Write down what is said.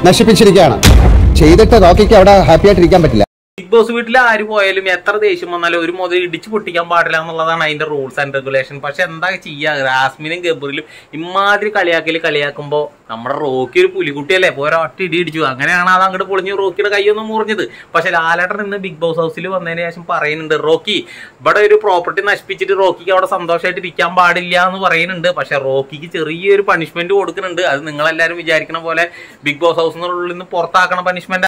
നശിപ്പിച്ചിരിക്കുകയാണ് ചെയ്തിട്ട് റോക്കിക്ക് അവിടെ ഹാപ്പി ആയിട്ട് ഇരിക്കാൻ പറ്റില്ല ബിഗ് ബോസ് വീട്ടിൽ ആര് പോയാലും എത്ര ദേഷ്യം വന്നാലും ഒരു മുതൽ ഇടിച്ചു പൊട്ടിക്കാൻ പാടില്ല എന്നുള്ളതാണ് അതിന്റെ റൂൾസ് ആൻഡ് റെഗുലേഷൻ പക്ഷെ എന്താ ചെയ്യുക റാസ്മിനും ഗബ്രിലും ഇമാതിരി കളിയാക്കല് കളിയാക്കുമ്പോ നമ്മുടെ റോക്കി ഒരു പുലിക്കുട്ടിയല്ലേ പോരാ ഒറ്റ ഇടി ഇടിച്ചു അങ്ങനെയാണ് അത് അങ്ങോട്ട് പൊളിഞ്ഞ് റോക്കിയുടെ കൈയൊന്നും മുറിഞ്ഞത് പക്ഷെ ലാലേട്ടൻ ഇന്ന് ബിഗ് ബോസ് ഹൗസിൽ വന്നതിന് ശേഷം പറയുന്നുണ്ട് റോക്കി ഇവിടെ ഒരു പ്രോപ്പർട്ടി നശിപ്പിച്ചിട്ട് റോക്കിക്ക് അവിടെ സന്തോഷമായിട്ട് ഇരിക്കാൻ പാടില്ല എന്ന് പറയുന്നുണ്ട് പക്ഷെ റോക്കിക്ക് ചെറിയൊരു പണിഷ്മെന്റ് കൊടുക്കുന്നുണ്ട് അത് നിങ്ങളെല്ലാവരും വിചാരിക്കണ പോലെ ബിഗ് ബോസ് ഹൗസിനുള്ളിൽ നിന്ന് പുറത്താക്കണ പണിഷ്മെന്റ്